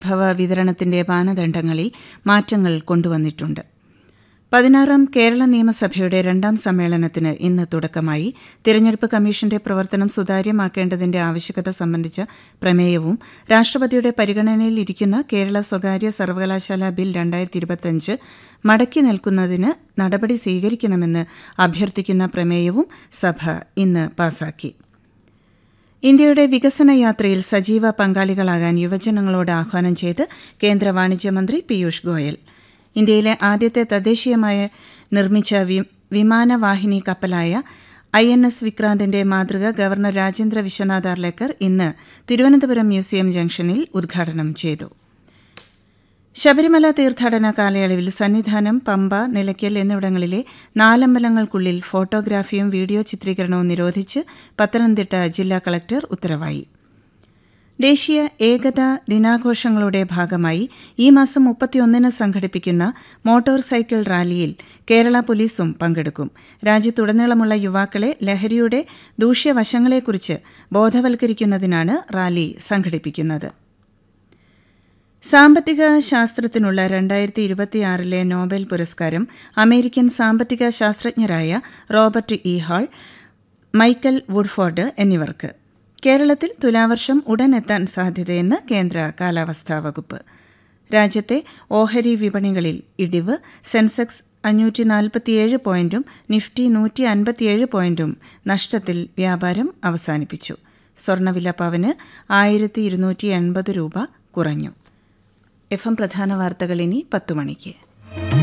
ഭവ വിതരണത്തിന്റെ മാനദണ്ഡങ്ങളിൽ മാറ്റങ്ങൾ കൊണ്ടുവന്നിട്ടുണ്ട് പതിനാറാം കേരള നിയമസഭയുടെ രണ്ടാം സമ്മേളനത്തിന് ഇന്ന് തുടക്കമായി തിരഞ്ഞെടുപ്പ് കമ്മീഷന്റെ പ്രവർത്തനം സുതാര്യമാക്കേണ്ടതിന്റെ ആവശ്യകത സംബന്ധിച്ച പ്രമേയവും രാഷ്ട്രപതിയുടെ പരിഗണനയിലിരിക്കുന്ന കേരള സ്വകാര്യ സർവകലാശാല ബിൽ രണ്ടായിരത്തി മടക്കി നൽകുന്നതിന് നടപടി സ്വീകരിക്കണമെന്ന് അഭ്യർത്ഥിക്കുന്ന പ്രമേയവും സഭ ഇന്ന് പാസാക്കി ഇന്ത്യയുടെ വികസന യാത്രയിൽ സജീവ പങ്കാളികളാകാൻ യുവജനങ്ങളോട് ആഹ്വാനം ചെയ്ത് കേന്ദ്ര വാണിജ്യമന്ത്രി പീയൂഷ് ഗോയൽ ഇന്ത്യയിലെ ആദ്യത്തെ തദ്ദേശീയമായ നിർമ്മിച്ച വിമാനവാഹിനി കപ്പലായ ഐ എൻ എസ് വിക്രാന്തിന്റെ മാതൃക ഗവർണർ രാജേന്ദ്ര വിശ്വനാഥ് അർലേക്കർ ഇന്ന് തിരുവനന്തപുരം മ്യൂസിയം ജംഗ്ഷനിൽ ഉദ്ഘാടനം ചെയ്തു ശബരിമല തീർത്ഥാടന കാലയളവിൽ സന്നിധാനം പമ്പ നിലയ്ക്കൽ എന്നിവിടങ്ങളിലെ നാലമ്പലങ്ങൾക്കുള്ളിൽ ഫോട്ടോഗ്രാഫിയും വീഡിയോ ചിത്രീകരണവും നിരോധിച്ച് പത്തനംതിട്ട ജില്ലാ കളക്ടർ ഉത്തരവായി ദേശീയ ഏകതാ ദിനാഘോഷങ്ങളുടെ ഭാഗമായി ഈ മാസം മുപ്പത്തിയൊന്നിന് സംഘടിപ്പിക്കുന്ന മോട്ടോർ സൈക്കിൾ റാലിയിൽ കേരള പോലീസും പങ്കെടുക്കും രാജ്യത്തുടനീളമുള്ള യുവാക്കളെ ലഹരിയുടെ ദൂഷ്യവശങ്ങളെക്കുറിച്ച് ബോധവൽക്കരിക്കുന്നതിനാണ് റാലി സംഘടിപ്പിക്കുന്നത് സാമ്പത്തിക ശാസ്ത്രത്തിനുള്ള രണ്ടായിരത്തി ഇരുപത്തിയാറിലെ നോബൽ പുരസ്കാരം അമേരിക്കൻ സാമ്പത്തിക ശാസ്ത്രജ്ഞരായ Robert E Hall Michael Woodford എന്നിവർക്ക് കേരളത്തിൽ തുലാവർഷം ഉടൻ എത്താൻ സാധ്യതയെന്ന് കേന്ദ്ര കാലാവസ്ഥാ വകുപ്പ് രാജ്യത്തെ ഓഹരി വിപണികളിൽ ഇടിവ് സെൻസെക്സ് അഞ്ഞൂറ്റി നാൽപ്പത്തിയേഴ് പോയിന്റും നിഫ്റ്റി നൂറ്റി അൻപത്തിയേഴ് പോയിന്റും നഷ്ടത്തിൽ വ്യാപാരം അവസാനിപ്പിച്ചു സ്വർണ്ണവില പവന് ആയിരത്തി ഇരുന്നൂറ്റി എൺപത് രൂപ കുറഞ്ഞു എഫ് എം പ്രധാന വാർത്തകൾ ഇനി പത്തു മണിക്ക്